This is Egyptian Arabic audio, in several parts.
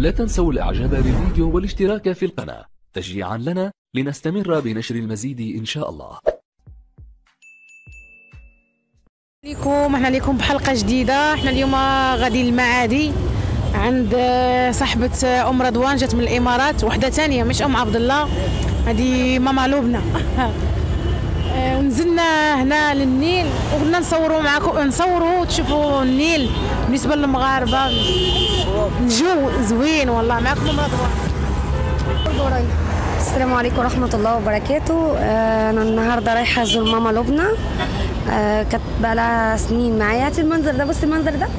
لا تنسوا الاعجاب بالفيديو والاشتراك في القناة تشجيعا لنا لنستمر بنشر المزيد ان شاء الله لكم احنا لكم بحلقه جديده احنا اليوم غادي المعادي عند صاحبه ام رضوان جات من الامارات وحده ثانيه مش ام عبد الله هذه ماما لبنى ونزلنا هنا للنيل وقلنا نصوروا معكم نصوروا تشوفوا النيل بالنسبه للمغاربه الجو زوين والله معكم ام رضوان السلام عليكم ورحمة الله وبركاته آه، أنا النهاردة رايحة أزور ماما لبنى آه، كانت بقالها سنين معايا هاتي المنظر ده بصي المنظر ده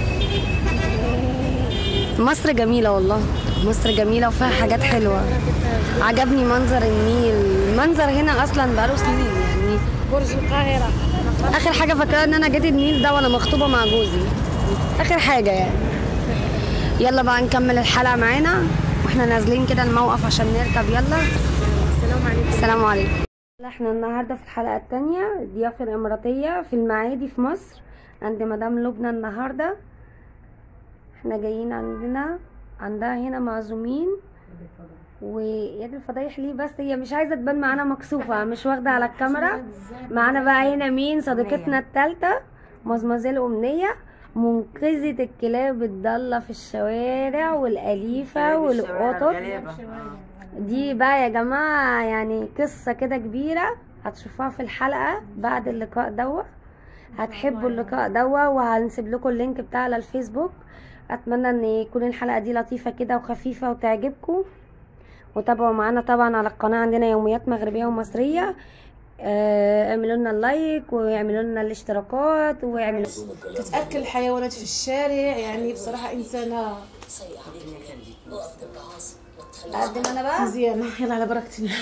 مصر جميلة والله مصر جميلة وفيها حاجات حلوة عجبني منظر النيل المنظر هنا أصلا بقاله سنين يعني برج القاهره آخر حاجة فاكرة إن أنا جيت النيل ده وأنا مخطوبة مع جوزي آخر حاجة يعني يلا بقى نكمل الحلقة معانا واحنا نازلين كده الموقف عشان نركب يلا السلام عليكم السلام عليكم احنا النهارده في الحلقه الثانيه الضيافه الاماراتيه في المعادي في مصر عند مدام لبنى النهارده احنا جايين عندنا عندها هنا معزومين ويد الفضايح ليه بس هي مش عايزه تبان معانا مكسوفه مش واخده على الكاميرا معانا بقى هنا مين صديقتنا الثالثه مزمزيل امنيه منقذة الكلاب الضالة في الشوارع والأليفة والقطط دي بقى يا جماعة يعني قصة كده كبيرة هتشوفوها في الحلقة بعد اللقاء دوا هتحبوا اللقاء دوا وهنسيب لكم اللينك بتاعها على الفيسبوك اتمنى ان يكون الحلقة دي لطيفة كده وخفيفة وتعجبكم وتابعوا معانا طبعا على القناة عندنا يوميات مغربية ومصرية آه، اعملوا لنا اللايك واعملوا لنا الاشتراكات واعملوا تتاكل الحيوانات في الشارع يعني بصراحه انسانه اقدم انا بقى مزيانه يلا على بركه الله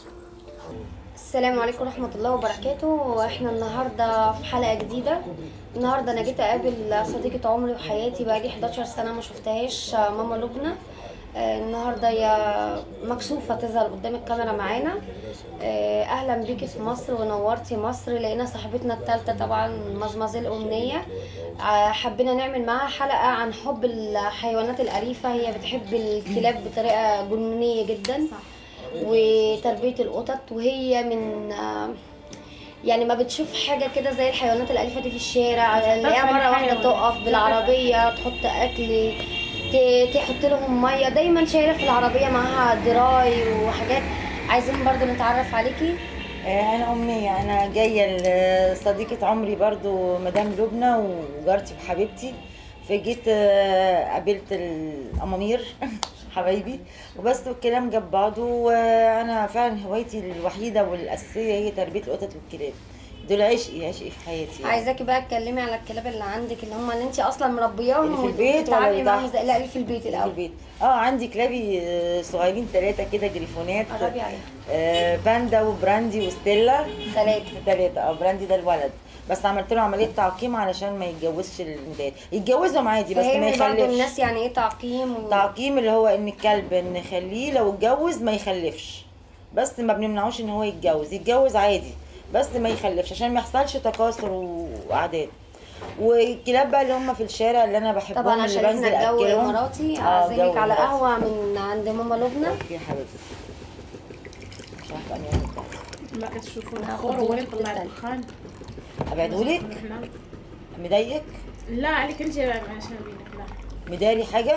السلام عليكم ورحمة الله وبركاته احنا النهاردة في حلقة جديدة النهاردة انا جيت اقابل صديقة عمري وحياتي بقالي 11 سنة ما شفتهاش ماما لبنى آه، النهاردة هي مكسوفة تظهر قدام الكاميرا معانا آه، اهلا بيكي في مصر ونورتي مصر لقينا صاحبتنا التالتة طبعا مزمزيل امنية آه، حبينا نعمل معاها حلقة عن حب الحيوانات الأليفة هي بتحب الكلاب بطريقة جنونية جدا وتربية القطط وهي من آه، يعني ما بتشوف حاجة كده زي الحيوانات الأليفة دي في الشارع نلاقيها مرة واحدة تقف بالعربية تحط أكل ت- تحط لهم مية دايما شايلة في العربية معاها دراي وحاجات عايزين برضو نتعرف عليكي آه، انا امنيه انا جايه لصديقه عمري برضو مدام لبنى وجارتي وحبيبتي فجيت آه، قابلت الامامير حبايبي وبس والكلام جاب بعضه وانا فعلا هوايتي الوحيده والاساسيه هي تربيه القطط والكلاب دول عشقي عشقي في حياتي يعني. عايزاكي بقى تكلمي على الكلاب اللي عندك اللي هم اللي انت اصلا مربياهم اللي في البيت ولا وبتتعاملي اللي معاهم تحت؟ ازاي لا اللي في البيت في الاول البيت اه عندي كلابي آه، صغيرين ثلاثه كده جريفونات قربي عليها آه، باندا وبراندي وستيلا ثلاثة ثلاثة اه براندي ده الولد بس عملت له عملية تعقيم علشان ما يتجوزش البنات يتجوزهم عادي بس ما فهمي برضه يخلفش الناس يعني ايه تعقيم و... تعقيم اللي هو ان الكلب نخليه لو اتجوز ما يخلفش بس ما بنمنعوش ان هو يتجوز يتجوز عادي بس ما يخلفش عشان ما يحصلش تكاثر واعداد والكلاب بقى اللي هم في الشارع اللي انا بحبهم طبعا اللي عشان بنزل احنا الجو اكلهم اماراتي آه، اعزمك جو على إماراتي. قهوه من عند ماما لبنى يا حبيبتي مش عارفه اني أعمل ده. ما كتشوفوا هاخد الخور ولا بنت طلع التانية. الدخان ابعدهولك مضايقك لا عليك انت عشان بينك لا مداري حاجه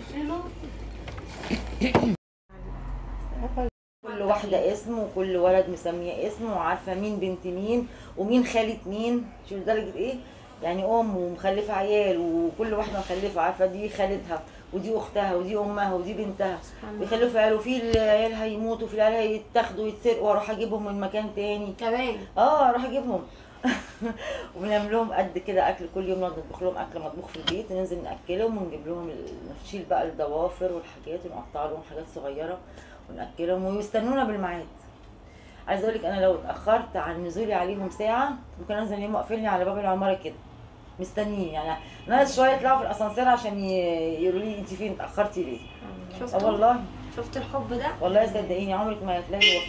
كل واحدة اسم وكل ولد مسمية اسم وعارفة مين بنت مين ومين خالة مين شوف لدرجة ايه يعني ام ومخلفة عيال وكل واحدة مخلفة عارفة دي خالتها ودي اختها ودي امها ودي بنتها بيخلفوا عيال وفي العيال هيموتوا في العيال هيتاخدوا ويتسرقوا واروح اجيبهم من مكان تاني كمان اه اروح اجيبهم وبنعمل لهم قد كده اكل كل يوم نقعد نطبخ لهم اكل مطبوخ في البيت ننزل ناكلهم ونجيب لهم ال- نشيل بقى الضوافر والحاجات ونقطع لهم حاجات صغيره وناكلهم ويستنونا بالميعاد عايزه اقول لك انا لو اتاخرت عن نزولي عليهم ساعه ممكن انزل يوم واقفلني على باب العماره كده مستنيين يعني ناس شويه يطلعوا في الاسانسير عشان ي- يقولوا لي انت فين اتاخرتي ليه اه شفتوا والله شفت الحب ده والله صدقيني عمرك ما هتلاقي وفاء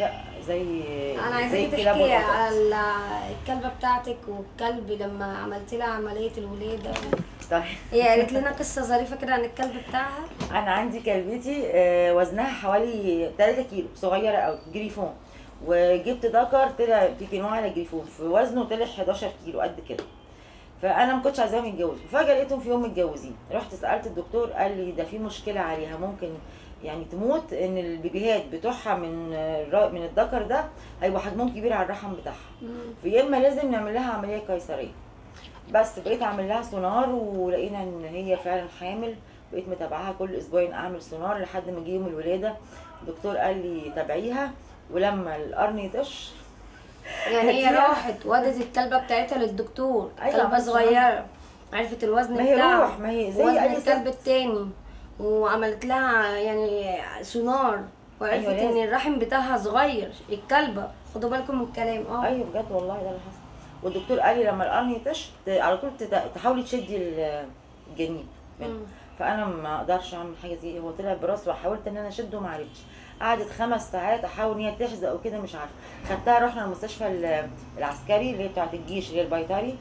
زي انا زي عايزاكي الكلاب تحكي والقطط. على الكلبه بتاعتك والكلب لما عملت لها عمليه الولاده طيب هي قالت لنا قصه ظريفه كده عن الكلب بتاعها انا عندي كلبتي آه، وزنها حوالي 3 كيلو صغيره قوي جريفون وجبت ذكر طلع بيكينو على جريفون في وزنه طلع 11 كيلو قد كده فانا ما كنتش عايزاهم يتجوزوا فجاه لقيتهم في يوم متجوزين رحت سالت الدكتور قال لي ده في مشكله عليها ممكن يعني تموت ان البيبيهات بتوعها من الر- من الذكر ده هيبقى حجمهم كبير على الرحم بتاعها في اما لازم نعمل لها عمليه قيصريه بس بقيت اعمل لها سونار ولقينا ان هي فعلا حامل بقيت متابعاها كل اسبوعين اعمل سونار لحد ما جه يوم الولاده الدكتور قال لي تابعيها ولما القرن يطش يعني هي هديها. راحت ودت الكلبه بتاعتها للدكتور أيوة، كلبه عملت صغيره عرفت الوزن ما هي بتاعها روح، ما هي زي وزن أي ست. الكلب التاني وعملت لها يعني سونار وعرفت أيوة، ان لازم. الرحم بتاعها صغير الكلبه خدوا بالكم من الكلام اه ايوه بجد والله ده اللي حصل والدكتور قال لي لما القرن يطش ت- على طول تت- تحاولي تشدي ال- الجنين منه. مم. فانا ما اقدرش اعمل حاجه زي هو طلع براسه وحاولت ان انا اشده ما عرفتش قعدت خمس ساعات احاول ان هي تحزق وكده مش عارفه خدتها رحنا المستشفى ال- العسكري اللي هي بتاعت الجيش اللي هي البيطري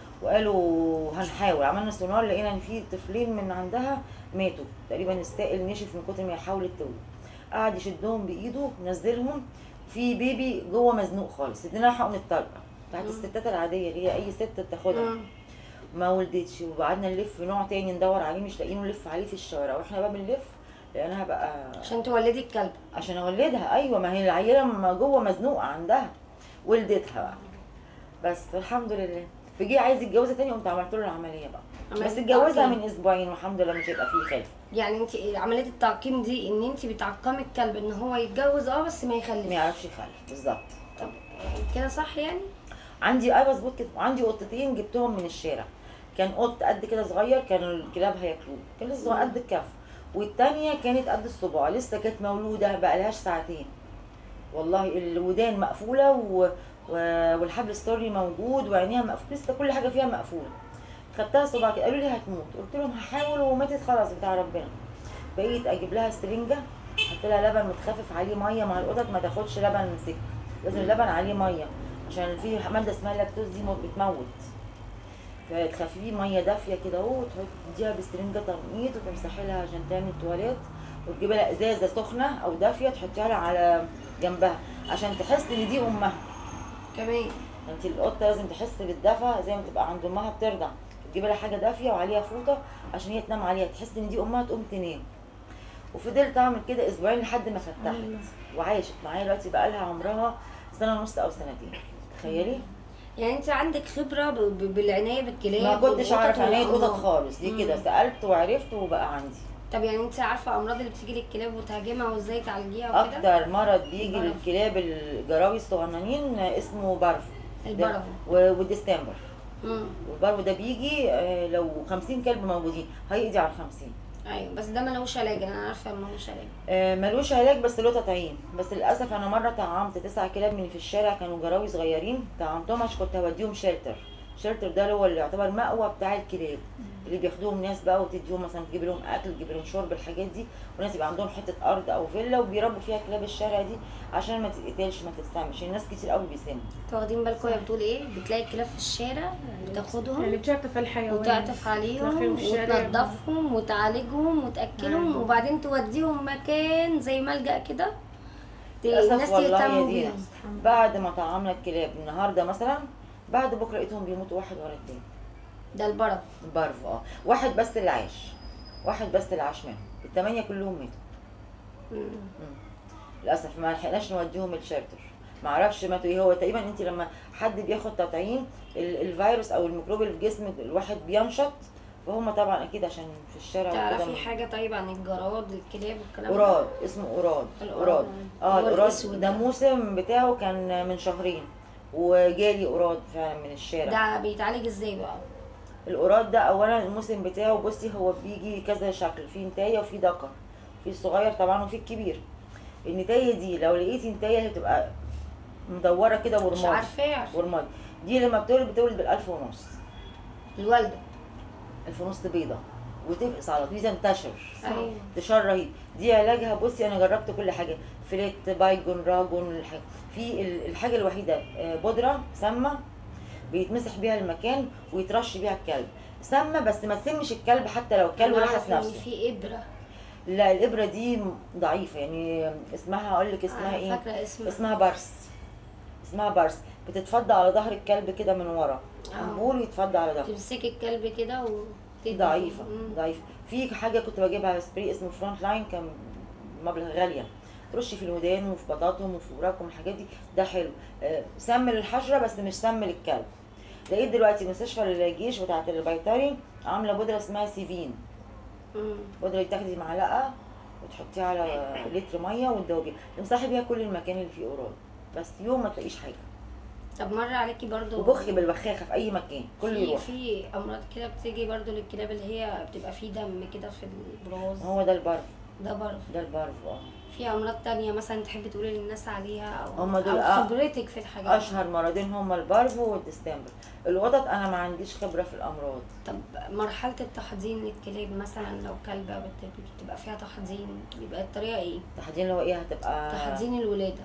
وقالوا هنحاول عملنا سونار لقينا ان في طفلين من عندها ماتوا تقريبا السائل نشف من كتر ما هي حاولت تولد قعد يشدهم بايده نزلهم في بيبي جوه مزنوق خالص ادينا حقن الطلقه بتاعت الستات العاديه اللي هي اي ست بتاخدها مم. ما ولدتش وقعدنا نلف نوع تاني ندور عليه مش لاقيينه نلف عليه في الشوارع واحنا بقى بنلف لانها بقى عشان تولدي الكلب عشان اولدها ايوه ما هي العيله ما جوه مزنوقه عندها ولدتها بقى بس الحمد لله فجي عايز يتجوزها تاني قمت عملت له العمليه بقى عملية بس اتجوزها التعقيم. من اسبوعين والحمد لله مش هيبقى فيه خلف يعني انت عمليه التعقيم دي ان انت بتعقمي الكلب ان هو يتجوز اه بس ما ما يخلفش يعرفش يخلف بالظبط طب كده صح يعني عندي اي مظبوط كده وعندي قطتين جبتهم من الشارع كان قط قد كده صغير كانوا الكلاب هياكلوه كان لسه صغير قد الكف والتانية كانت قد الصباع لسه كانت مولودة بقالهاش ساعتين والله الودان مقفولة و... و... والحبل السري موجود وعينيها مقفولة لسه كل حاجة فيها مقفولة خدتها صباع كده قالوا لي هتموت قلت لهم هحاول وماتت خلاص بتاع ربنا بقيت اجيب لها سرنجة احط لها لبن متخفف عليه ميه مع القطط ما تاخدش لبن سك لازم اللبن عليه ميه عشان في ماده اسمها لاكتوز دي مو- بتموت فتخففيه ميه دافيه كده اهو وتديها بسرنجه تنقيط وتمسحي لها عشان تعمل تواليت وتجيبي لها ازازه سخنه او دافيه تحطيها لها على جنبها عشان تحس ان دي امها كمان انت القطه لازم تحس بالدفى زي ما تبقى عند امها بترضع تجيبي لها حاجه دافيه وعليها فوطه عشان هي تنام عليها تحس ان دي امها تقوم تنام وفضلت اعمل كده اسبوعين لحد ما فتحت وعايشت معايا دلوقتي بقى لها عمرها سنه ونص او سنتين تخيلي يعني انت عندك خبره ب- ب- بالعنايه بالكلاب ما كنتش والقطط اعرف عناية قطط والأمراض. خالص دي كده مم. سالت وعرفت وبقى عندي طب يعني انت عارفه امراض اللي بتيجي للكلاب وتهاجمها وازاي تعالجيها وكده اكتر مرض بيجي البرف. للكلاب الجراوي الصغننين اسمه برف البرف. ده- و- والديستمبر امم والبرف ده بيجي آه، لو 50 كلب موجودين هيقضي على 50 ايوه بس ده ملوش علاج انا عارفه إن ملوش علاج آه، ملوش علاج بس له تطعيم بس للاسف انا مره طعمت تسع كلاب من في الشارع كانوا جراوي صغيرين طعمتهم عشان كنت هوديهم شيلتر شيلتر ده اللي هو اللي يعتبر مأوى بتاع الكلاب اللي بياخدوهم ناس بقى وتديهم مثلا تجيب لهم اكل تجيب لهم شرب الحاجات دي وناس يبقى عندهم حته ارض او فيلا وبيربوا فيها كلاب الشارع دي عشان ما تتقتلش ما تتسمش الناس كتير قوي بيسموا انتوا واخدين بالكم هي بتقول ايه بتلاقي الكلاب في الشارع يعني بتاخدهم بتعطف الحيوان وتعطف عليهم تدخلهم في الشارع. وتنظفهم وتعالجهم وتاكلهم أيوة. وبعدين توديهم مكان زي ملجأ كده ت- للاسف الناس والله تهتم يا دينا بيهم بعد ما طعمنا الكلاب النهارده مثلا بعد بكره لقيتهم بيموتوا واحد ورا التاني ده البرد برضه اه واحد بس اللي عاش واحد بس اللي عاش منهم الثمانيه كلهم ماتوا مم. للاسف ما لحقناش نوديهم الشلتر ما اعرفش ماتوا ايه هو تقريبا انت لما حد بياخد تطعيم ال- الفيروس او الميكروب اللي في جسم الواحد بينشط فهم طبعا اكيد عشان في الشارع تعرفي وكده حاجه طيب عن الجراد الكلاب والكلام ده؟ قراد اسمه قراد القراد. قراد اه هو القراد الأسود ده ده. موسم بتاعه كان من شهرين وجالي قراد فعلا من الشارع ده بيتعالج ازاي بقى القراد ده اولا الموسم بتاعه بصي هو بيجي كذا شكل في نتايه وفي ذكر في الصغير طبعا وفي الكبير النتايه دي لو لقيتي نتايه هي بتبقى مدوره كده مش ورمادي عارفاه عارفة. ورمادي دي لما بتولد بتولد بالالف ونص الوالده الف ونص بيضه وتفقس على طول دي تنتشر أيوة. انتشار رهيب دي علاجها بصي انا جربت كل حاجه فليت بايجون راجون الح- في ال- الحاجه الوحيده آه، بودره سامه بيتمسح بيها المكان ويترش بيها الكلب سامه بس ما تسمش الكلب حتى لو الكلب أنا لحس أعرف إن نفسه في ابره لا الابره دي ضعيفه يعني اسمها اقول لك اسمها أنا ايه فاكره اسمها اسمها برس اسمها برس بتتفضى على ظهر الكلب كده من ورا آه. أنبول ويتفضى على ظهره تمسكي الكلب كده وتدي ضعيفه مم. ضعيفه في حاجه كنت بجيبها سبراي اسمه فرونت لاين كان مبلغ غاليه ترشي في الودان وفي بطاطهم وفي وراكم الحاجات دي ده حلو آه، سم للحشره بس مش سم للكلب لقيت دلوقتي مستشفى الجيش بتاعت البيطري عامله بودره اسمها سيفين مم. البودره دي تاخدي معلقه وتحطيها على لتر ميه وتدوبي تمسحي بيها كل المكان اللي فيه قراد بس يوم ما تلاقيش حاجه طب مره عليكي برضو وبخي بالبخاخه في اي مكان كله في يروح في امراض كده بتيجي برضو للكلاب اللي هي بتبقى فيه دم كده في البراز هو ده البرف ده برضو ده البرف اه في امراض تانية مثلا تحبي تقولي للناس عليها او هما دول او آه. خبرتك في الحاجات اشهر مرضين هما البارفو والديستمبر القطط انا ما عنديش خبره في الامراض طب مرحله التحضين للكلاب مثلا لو كلبه بت- بتبقى فيها تحضين بيبقى الطريقه ايه التحضير اللي هو ايه هتبقى تحضين الولاده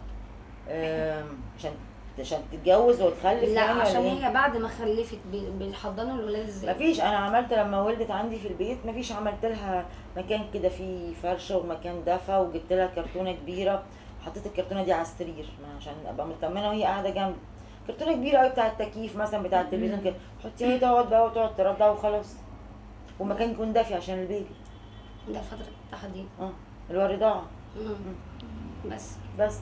آم، عشان عشان تتجوز وتخلف لا يعني ولا عشان إيه؟ هي بعد ما خلفت بي- بيحضنوا الولاد ازاي مفيش انا عملت لما ولدت عندي في البيت مفيش عملت لها مكان كده فيه فرشه ومكان دفى وجبت لها كرتونه كبيره حطيت الكرتونه دي على السرير ما عشان ابقى مطمنه وهي قاعده جنبي كرتونه كبيره قوي بتاع التكييف مثلا بتاع التلفزيون كده حطيها هي تقعد بقى وتقعد ترضع وخلاص ومكان يكون دافي عشان البيبي ده فتره التحضين اه اللي هو الرضاعه مم. بس بس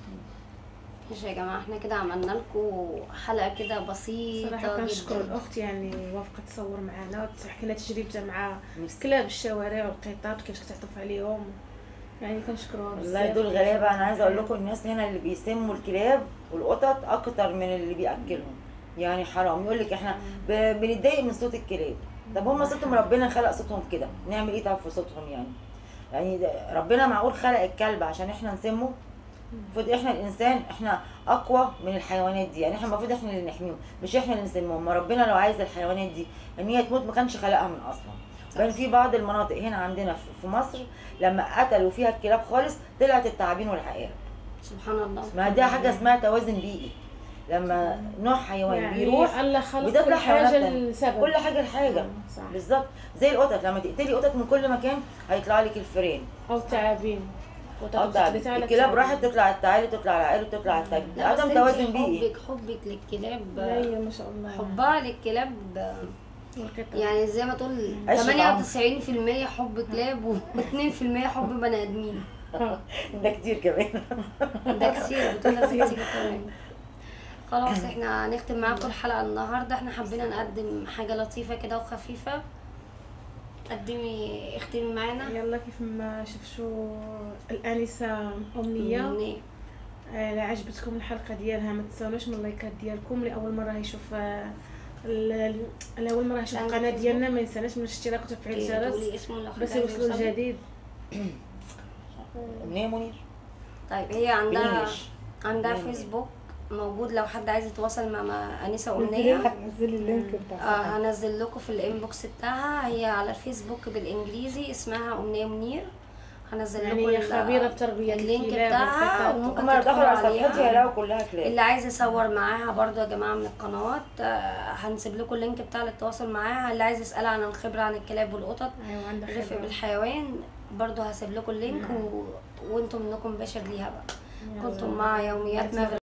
ماشي يا جماعه احنا كده عملنا لكم حلقه كده بسيطه صراحة كنشكر جدا الأخت يعني وافقت تصور معنا وتحكي لنا تجربتها مع ميرسي. كلاب الشوارع والقطط كيفاش كتعطف عليهم يعني كنشكروها والله بزاف. دول غلابه انا عايزه اقول لكم الناس هنا اللي بيسموا الكلاب والقطط اكتر من اللي بياكلهم يعني حرام يقول لك احنا ب- بنتضايق من صوت الكلاب طب هم صوتهم ربنا خلق صوتهم كده نعمل ايه طب في صوتهم يعني يعني ده- ربنا معقول خلق الكلب عشان احنا نسمه المفروض احنا الانسان احنا اقوى من الحيوانات دي يعني احنا المفروض احنا اللي نحميهم مش احنا اللي نسمهم ما ربنا لو عايز الحيوانات دي ان هي تموت ما كانش خلقها من اصلا بل في بعض المناطق هنا عندنا في- في مصر لما قتلوا فيها الكلاب خالص طلعت التعابين والعقارب سبحان الله ما دي حاجه اسمها توازن بيئي لما نوع حيوان يعني بيروح الله خلق وده كل حيوانات حاجة تانية. لسبب كل حاجه لحاجه آه، صح. بالظبط زي القطط لما تقتلي قطط من كل مكان هيطلع لك الفئران أو تعابين اه طبعا الكلاب راحت تطلع التعالي تطلع العقارب تطلع التاج لا بس عدم انت توازن بيئي حبك حبك للكلاب لا هي ما شاء الله حبها للكلاب والقطط. يعني زي ما تقول عشرة 98% حب كلاب و2% حب بني ادمين ده كتير كمان ده كتير بتقول لازم تيجي كمان خلاص احنا هنختم معاكم الحلقه النهارده احنا حبينا نقدم حاجه لطيفه كده وخفيفه قدمي اختمي معانا يلا كيف ما شفتوا الانسه امنيه مني. آه، لا عجبتكم الحلقه ديالها ما تنساوناش من اللايكات ديالكم لاول مره يشوف آه، ال- ال- لاول مره يشوف عندك القناه فيسبوك؟ ديالنا ما ينساناش من الاشتراك وتفعيل إيه، الجرس تقولي اسمه لو بس حد عايز يوصلوا يوصل. الجديد منين منير طيب هي عندها بالانجلش عندها بالإنجلش. فيسبوك موجود لو حد عايز يتواصل مع مع انسه امنيه نزلي اللينك بتاع آه هنزل لكم في الانبوكس بتاعها هي على الفيسبوك بالانجليزي اسمها امنيه منير هنزل يعني لكم هي ال- خبيره بتربيه اللينك الكلاب بتاعها والقطط. وممكن هما تدخلوا دخلوا على صفحتي عليها هيلاقوا كلها كلاب اللي عايز يصور معاها برضو يا جماعه من القنوات آه هنسيب لكم اللينك بتاع التواصل معاها اللي عايز يسال عن الخبره عن الكلاب والقطط ايوه عندها رفق خبره بالحيوان برضو هسيب لكم اللينك و... وانتم منكم بشر ليها بقى كنتم مع يوميات مغرب